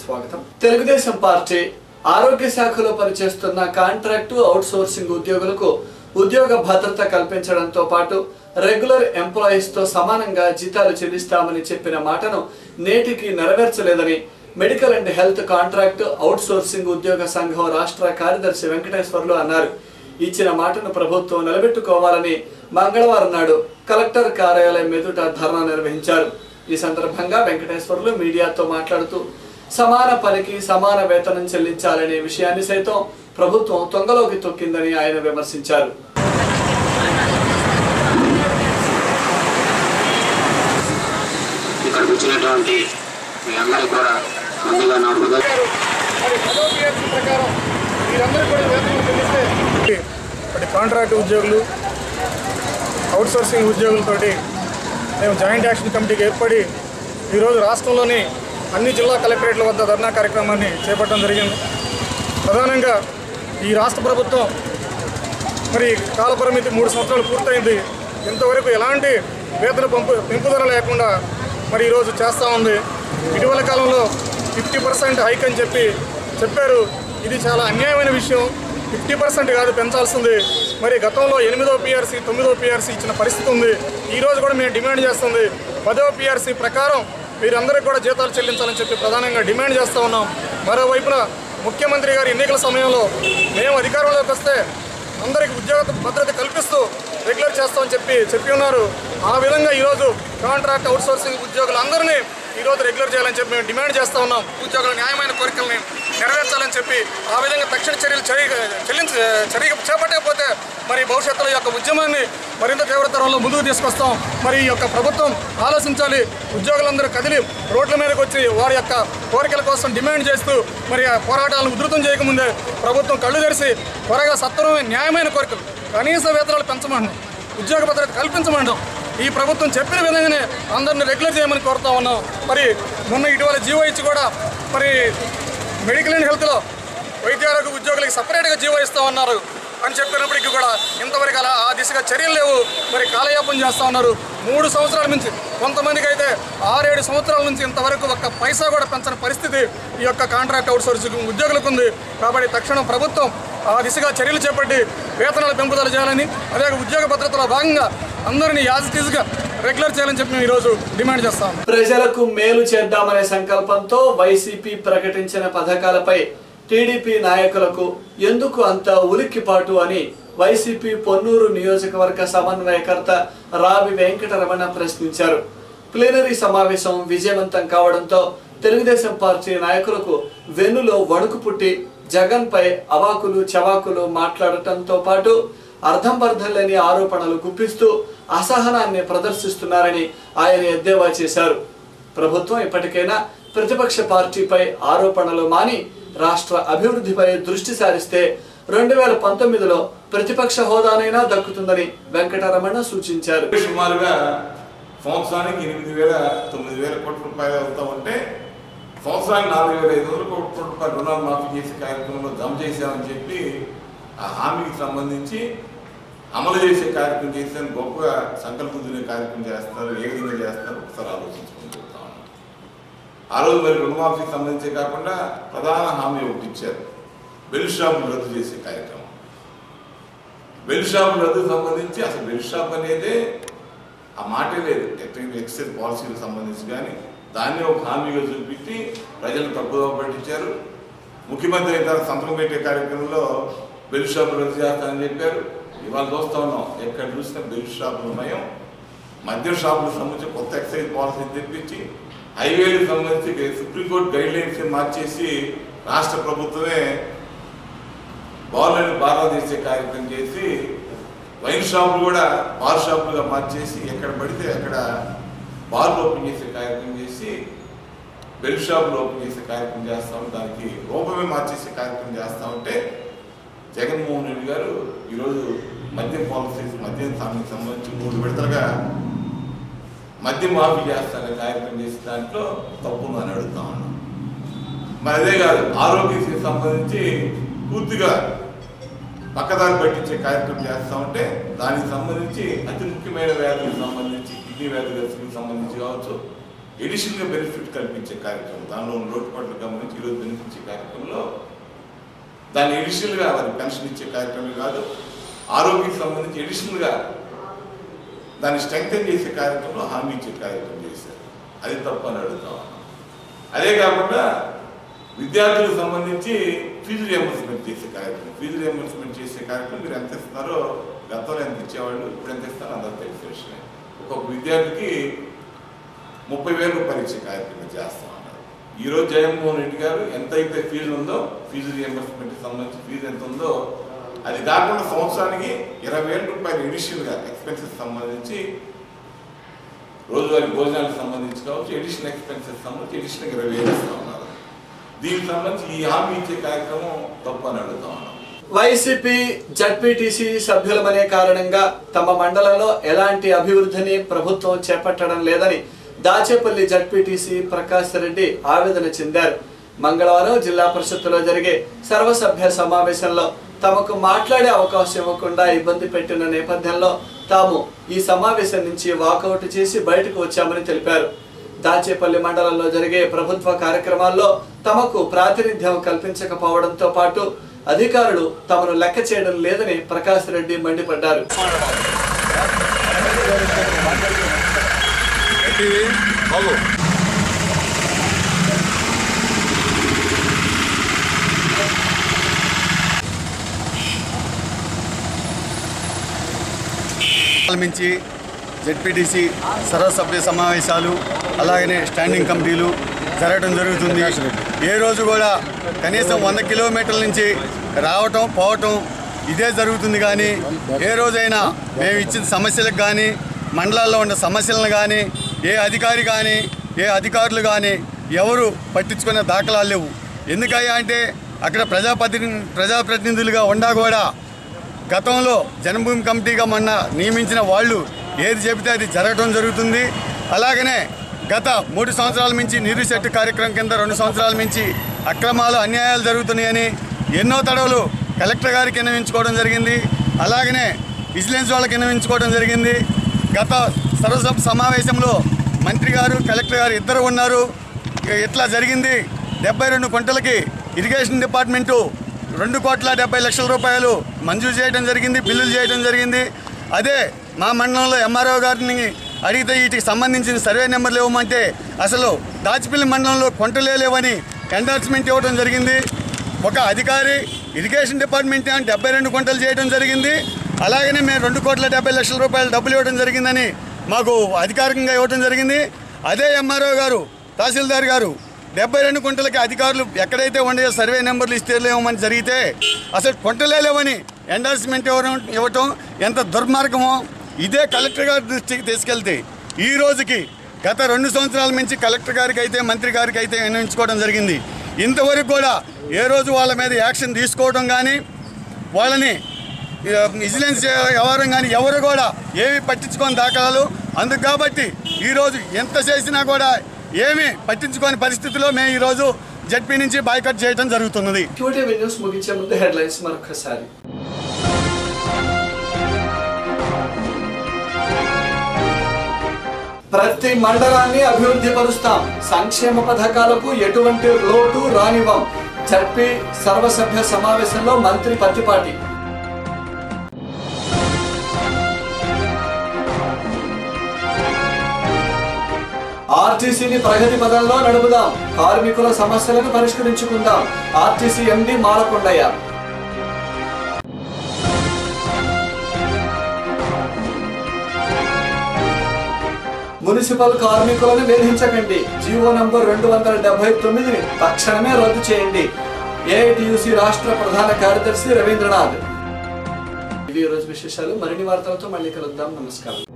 స్వాగతం తెలుగుదేశం పార్టీ ఆరోగ్య శాఖలో పనిచేస్తున్న కాంట్రాక్టు అవుట్ సోర్సింగ్ ఉద్యోగులకు ఉద్యోగ భద్రత కల్పించడంతో పాటు రెగ్యులర్ ఎంప్లాయీస్ తో సమానంగా జీతాలు చెల్లిస్తామని చెప్పిన మాటను నేటికి నెరవేర్చలేదని medical and health contract outsourcing ఉద్యోగ సంఘం రాష్ట్ర కార్యదర్శి వెంకటేశ్వర్లు అన్నారు ఇచ్చిన మాటను ప్రభుత్వం నిలబెట్టుకోవాలని మంగళవారం నాడు కలెక్టర్ కార్యాలయం ఎదుట ధర్నా నిర్వహించారు ఈ సందర్భంగా వెంకటేశ్వర్లు మీడియాతో మాట్లాడుతూ సమాన పనికి సమాన వేతనం చెల్లించాలనే విషయాన్ని సైతం ప్రభుత్వం తొంగలోకి తొక్కిందని ఆయన విమర్శించారు ఇక్కడికి వచ్చినటువంటి మీ అందరికీ కూడా ముందుగా నా హృదయ ఒకటి కాంట్రాక్ట్ ఉద్యోగులు అవుట్ సోర్సింగ్ ఉద్యోగులతోటి మేము జాయింట్ యాక్షన్ కమిటీకి ఏర్పడి ఈరోజు రాష్ట్రంలోని అన్ని జిల్లా కలెక్టరేట్ల వద్ద ధర్నా కార్యక్రమాన్ని చేపట్టడం జరిగింది ప్రధానంగా ఈ రాష్ట్ర ప్రభుత్వం మరి కాలపరిమితి మూడు సంవత్సరాలు పూర్తయింది ఇంతవరకు ఎలాంటి వేతన పంపు పెంపుదల లేకుండా మరి ఈరోజు చేస్తూ ఉంది ఇటీవల కాలంలో ఫిఫ్టీ పర్సెంట్ హైక్ అని చెప్పి చెప్పారు ఇది చాలా అన్యాయమైన విషయం ఫిఫ్టీ పర్సెంట్ కాదు పెంచాల్సింది మరి గతంలో ఎనిమిదో పిఆర్సీ తొమ్మిదో పిఆర్సీ ఇచ్చిన పరిస్థితి ఉంది ఈ రోజు కూడా మేము డిమాండ్ చేస్తుంది పదో పిఆర్సీ ప్రకారం వీరందరికీ కూడా జీతాలు చెల్లించాలని చెప్పి ప్రధానంగా డిమాండ్ చేస్తూ ఉన్నాం మరోవైపున ముఖ్యమంత్రి గారి ఎన్నికల సమయంలో మేము అధికారంలోకి వస్తే అందరికి ఉద్యోగ భద్రత కల్పిస్తూ రెగ్యులర్ చేస్తామని చెప్పి చెప్పి ఉన్నారు ఆ విధంగా ఈరోజు కాంట్రాక్ట్ అవుట్సోర్సింగ్ ఉద్యోగులందరినీ ఈరోజు రెగ్యులర్ చేయాలని చెప్పి మేము డిమాండ్ చేస్తూ ఉన్నాం ఉద్యోగుల న్యాయమైన కోరికల్ని నెరవేర్చాలని చెప్పి ఆ విధంగా తక్షణ చర్యలు చర్య చెల్లించ చర్య చేపట్టకపోతే మరి భవిష్యత్తులో ఈ యొక్క ఉద్యమాన్ని మరింత తీవ్రతరంలో ముందుకు తీసుకొస్తాం మరి ఈ యొక్క ప్రభుత్వం ఆలోచించాలి ఉద్యోగులందరూ కదిలి రోడ్ల మీదకి వచ్చి వారి యొక్క కోరికల కోసం డిమాండ్ చేస్తూ మరి ఆ పోరాటాలను ఉధృతం చేయకముందే ప్రభుత్వం కళ్ళు తెరిచి త్వరగా సత్వరమైన న్యాయమైన కోరికలు కనీస వేతనాలు పెంచమంటాం ఉద్యోగ భద్రత కల్పించమంటాం ఈ ప్రభుత్వం చెప్పిన విధంగానే అందరిని రెగ్యులర్ చేయమని కోరుతా ఉన్నాం మరి మొన్న ఇటీవల జీవో ఇచ్చి కూడా మరి మెడికల్ అండ్ హెల్త్లో వైద్య ఆరోగ్య ఉద్యోగులకి సపరేట్గా జీవో ఇస్తా ఉన్నారు అని చెప్పినప్పటికీ కూడా ఇంతవరకు అలా ఆ దిశగా చర్యలు లేవు మరి కాలయాపన చేస్తూ ఉన్నారు మూడు సంవత్సరాల నుంచి కొంతమందికి అయితే ఆరేడు సంవత్సరాల నుంచి ఇంతవరకు ఒక్క పైసా కూడా పెంచని పరిస్థితి ఈ యొక్క కాంట్రాక్ట్ అవుట్సోర్సింగ్ ఉద్యోగులకు ఉంది కాబట్టి తక్షణం ప్రభుత్వం ఆ దిశగా చర్యలు చేపట్టి వేతనాల పెంపుదల చేయాలని అదే ఉద్యోగ భద్రతలో భాగంగా అందరినీ యాజిటీజ్గా రెగ్యులర్ చేయాలని చెప్పి మేము ఈరోజు డిమాండ్ చేస్తాం ప్రజలకు మేలు చేద్దామనే సంకల్పంతో వైసీపీ ప్రకటించిన పథకాలపై టీడీపీ నాయకులకు ఎందుకు అంత ఉలిక్కిపాటు అని వైసీపీ పొన్నూరు నియోజకవర్గ సమన్వయకర్త రావి వెంకటరమణ ప్రశ్నించారు ప్లీనరీ సమావేశం విజయవంతం కావడంతో తెలుగుదేశం పార్టీ నాయకులకు వెన్నులో వణుకు పుట్టి జగన్ పై అవాకులు చవాకులు మాట్లాడటంతో పాటు అర్థం పర్థం లేని ఆరోపణలు గుప్పిస్తూ అసహనాన్ని ప్రదర్శిస్తున్నారని ఆయన ఎద్దేవా చేశారు ప్రభుత్వం ఇప్పటికైనా ప్రతిపక్ష పార్టీపై ఆరోపణలు మాని రాష్ట్ర అభివృద్ధిపై దృష్టి సారిస్తే రెండు వేల పంతొమ్మిదిలో ప్రతిపక్ష హోదానైనా దక్కుతుందని వెంకటరమణ సూచించారు సుమారుగా సంవత్సరానికి ఎనిమిది వేల తొమ్మిది వేల కోట్ల రూపాయలు అవుతా ఉంటే సంవత్సరానికి నాలుగు వేల ఐదు వందల కోట్ల రూపాయలు రుణాలు మాఫీ చేసే కార్యక్రమంలో జమ చేశామని చెప్పి ఆ హామీకి సంబంధించి అమలు చేసే కార్యక్రమం చేసేందుకు గొప్పగా సంకల్పం తినే కార్యక్రమం చేస్తున్నారు ఏ విధంగా చేస్తున్నారు ఒకసారి ఆలోచించుకొని చెప్తా ఉన్నాం ఆ రోజు మరి రుణమాఫీకి సంబంధించి కాకుండా ప్రధాన హామీ ఒకటి ఇచ్చారు బెల్ షాపులు రద్దు చేసే కార్యక్రమం బెల్ షాపులు రద్దు సంబంధించి అసలు బెల్ షాప్ అనేది ఆ మాటే లేదు ఎక్స్చేంజ్ ఎక్సైజ్ పాలసీలకు సంబంధించి కానీ దాన్ని ఒక హామీగా చూపించి ప్రజలు తప్పుదోవ పట్టించారు ముఖ్యమంత్రి అయిన తర్వాత సంతకం పెట్టే కార్యక్రమంలో బెల్ షాపులు రద్దు చేస్తానని చెప్పారు ఇవాళ చూస్తా ఉన్నాం ఎక్కడ చూసినా బెల్ షాపులు ఉన్నాయో మద్యం షాపులకు సంబంధించి కొత్త ఎక్సైజ్ పాలసీ తెప్పించి హైవేలకు సంబంధించి సుప్రీంకోర్టు గైడ్ లైన్స్ మార్చేసి రాష్ట్ర ప్రభుత్వమే బార్లను బాగా చేసే కార్యక్రమం చేసి వైన్ షాపులు కూడా బార్ షాపులుగా మార్చేసి ఎక్కడ పడితే అక్కడ బార్లు ఓపెన్ చేసే కార్యక్రమం చేసి బెల్ షాపులు ఓపెన్ చేసే కార్యక్రమం చేస్తాం దానికి రూపమే మార్చేసే కార్యక్రమం చేస్తా ఉంటే జగన్మోహన్ రెడ్డి గారు ఈరోజు మద్యం పాలసీస్ మద్యం సాగుకి సంబంధించి మూడు విడతలుగా మద్యం మాఫీ చేస్తానే కార్యక్రమం చేసే దాంట్లో తప్పును అని అడుగుతా ఉన్నాం మరి అదే కాదు ఆరోగ్యశ్రీకి సంబంధించి పూర్తిగా పక్కదారి పట్టించే కార్యక్రమం చేస్తా ఉంటే దానికి సంబంధించి అతి ముఖ్యమైన వ్యాధులకు సంబంధించి కిడ్నీ వ్యాధులకు సంబంధించి కావచ్చు ఎడిషనల్గా బెనిఫిట్ కల్పించే కార్యక్రమం దానిలో ఉన్న లోటుపాట్లు గమనించి ఈరోజు బెనిఫిట్ కార్యక్రమంలో దాన్ని ఎడిషనల్గా వారి పెన్షన్ ఇచ్చే కార్యక్రమం కాదు ఆరోగ్యకి సంబంధించి ఎడిషనల్గా దాన్ని స్ట్రెంగ్తన్ చేసే కార్యక్రమంలో హామీ ఇచ్చే కార్యక్రమం చేశారు అది తప్ప అని అడుగుతా ఉన్నాం అదే కాకుండా విద్యార్థులకు సంబంధించి ఫీజు రియంబర్స్మెంట్ చేసే కార్యక్రమం ఫీజు రియంబర్స్మెంట్ చేసే కార్యక్రమం మీరు ఎంత ఇస్తున్నారో గతంలో ఎంత ఇచ్చేవాళ్ళు ఇప్పుడు ఎంత ఇస్తారో అందరూ తెలిసే విషయమే ఒక్కొక్క విద్యార్థికి ముప్పై వేల రూపాయలు ఇచ్చే కార్యక్రమం చేస్తాం అన్నారు ఈరోజు జగన్మోహన్ రెడ్డి గారు ఎంత అయితే ఫీజు ఉందో ఫీజు రియంబర్స్మెంట్కి సంబంధించి ఫీజు ఎంత ఉందో అది కాకుండా సంవత్సరానికి ఇరవై వేల రూపాయలు ఎడిషనల్గా ఎక్స్పెన్సెస్ సంబంధించి రోజువారీ భోజనాలకు సంబంధించి కావచ్చు ఎడిషనల్ ఎక్స్పెన్సెస్ సంబంధించి ఎడిషనల్ ఇరవై వేలు ఇస్తా ఉన్నారు దీనికి సంబంధించి ఈ హామీ ఇచ్చే కార్యక్రమం తప్పు అని అడుగుతా ఉన్నాం వైసీపీ జడ్పీటీసీ సభ్యులమనే కారణంగా తమ మండలంలో ఎలాంటి అభివృద్ధిని ప్రభుత్వం చేపట్టడం లేదని దాచేపల్లి జడ్పీటీసీ ప్రకాష్ రెడ్డి ఆవేదన చెందారు మంగళవారం జిల్లా పరిషత్తులో జరిగే సర్వసభ్య సమావేశంలో తమకు మాట్లాడే అవకాశం ఇవ్వకుండా ఇబ్బంది పెట్టిన నేపథ్యంలో తాము ఈ సమావేశం నుంచి వాకౌట్ చేసి బయటకు వచ్చామని తెలిపారు దాచేపల్లి మండలంలో జరిగే ప్రభుత్వ కార్యక్రమాల్లో తమకు ప్రాతినిధ్యం కల్పించకపోవడంతో పాటు అధికారులు తమను లెక్క చేయడం లేదని ప్రకాష్ రెడ్డి మండిపడ్డారు మించి జెడ్పీటీసీ సర్వసభ్య సమావేశాలు అలాగనే స్టాండింగ్ కమిటీలు జరగడం జరుగుతుంది ఏ రోజు కూడా కనీసం వంద కిలోమీటర్ల నుంచి రావటం పోవటం ఇదే జరుగుతుంది కానీ ఏ రోజైనా మేము ఇచ్చిన సమస్యలకు కానీ మండలాల్లో ఉన్న సమస్యలను కానీ ఏ అధికారి కానీ ఏ అధికారులు కానీ ఎవరు పట్టించుకునే దాఖలాలు లేవు ఎందుకయ్యా అంటే అక్కడ ప్రజాపతి ప్రజాప్రతినిధులుగా ఉండా కూడా గతంలో జన్మభూమి కమిటీగా మొన్న నియమించిన వాళ్ళు ఏది చెబితే అది జరగడం జరుగుతుంది అలాగనే గత మూడు సంవత్సరాల నుంచి నీరు చెట్టు కార్యక్రమం కింద రెండు సంవత్సరాల నుంచి అక్రమాలు అన్యాయాలు జరుగుతున్నాయని ఎన్నో తడవలు కలెక్టర్ గారికి విన్నవించుకోవడం జరిగింది అలాగనే విజిలెన్స్ వాళ్ళకి విన్నవించుకోవడం జరిగింది గత సర్వసభ సమావేశంలో మంత్రి గారు కలెక్టర్ గారు ఇద్దరు ఉన్నారు ఇట్లా జరిగింది డెబ్బై రెండు కుంటలకి ఇరిగేషన్ డిపార్ట్మెంటు రెండు కోట్ల డెబ్బై లక్షల రూపాయలు మంజూరు చేయడం జరిగింది బిల్లులు చేయడం జరిగింది అదే మా మండలంలో ఎంఆర్ఓ గారిని అడిగితే వీటికి సంబంధించిన సర్వే నెంబర్లు ఇవ్వమంటే అసలు దాచిపల్లి మండలంలో కొంటలే లేవని ఎండార్స్మెంట్ ఇవ్వడం జరిగింది ఒక అధికారి ఇరిగేషన్ డిపార్ట్మెంట్ అని డెబ్బై రెండు కొంటలు చేయడం జరిగింది అలాగనే మేము రెండు కోట్ల డెబ్బై లక్షల రూపాయలు డబ్బులు ఇవ్వడం జరిగిందని మాకు అధికారికంగా ఇవ్వడం జరిగింది అదే ఎంఆర్ఓ గారు తహసీల్దార్ గారు డెబ్బై రెండు కుంటలకి అధికారులు ఎక్కడైతే ఉండే సర్వే నెంబర్లు ఇస్తే లేవమని జరిగితే అసలు కొంటలే లేవని ఎండార్స్మెంట్ ఇవ్వడం ఇవ్వటం ఎంత దుర్మార్గమో ఇదే కలెక్టర్ గారి దృష్టికి తీసుకెళ్తే ఈ రోజుకి గత రెండు సంవత్సరాల నుంచి కలెక్టర్ గారికి అయితే మంత్రి గారికి అయితే విన్నవించుకోవడం జరిగింది ఇంతవరకు కూడా ఏ రోజు వాళ్ళ మీద యాక్షన్ తీసుకోవడం కానీ వాళ్ళని ఆ, విజిలెన్స్ వ్యవహారం కానీ ఎవరు కూడా ఏమి పట్టించుకొని దాఖలాలు అందుకు కాబట్టి ఈరోజు ఎంత చేసినా కూడా ఏమీ పట్టించుకోని పరిస్థితిలో మేము ఈరోజు జడ్పీ నుంచి బాయ్కట్ చేయడం జరుగుతున్నది క్యూటీవీ న్యూస్ ముగించే ముందు హెడ్లైన్స్ మరొకసారి ప్రతి మండలాన్ని అభివృద్ధి పరుస్తాం సంక్షేమ పథకాలకు ఎటువంటి లోటు రానివ్వం జడ్పీ సర్వసభ్య సమావేశంలో మంత్రి పత్తిపాటి ఆర్టీసీని ప్రగతి పదంలో నడుపుదాం కార్మికుల సమస్యలను పరిష్కరించుకుందాం ఆర్టీసీ ఎండి మాలకొండయ్య మున్సిపల్ కార్మికులను వేధించకండి జీవో నంబర్ రెండు వందల డెబ్బై తొమ్మిదిని తక్షణమే రద్దు చేయండి ఏఐటియుసి రాష్ట్ర ప్రధాన కార్యదర్శి రవీంద్రనాథ్ ఇవి ఈ రోజు విశేషాలు మరిన్ని వార్తలతో మళ్ళీ కలుద్దాం నమస్కారం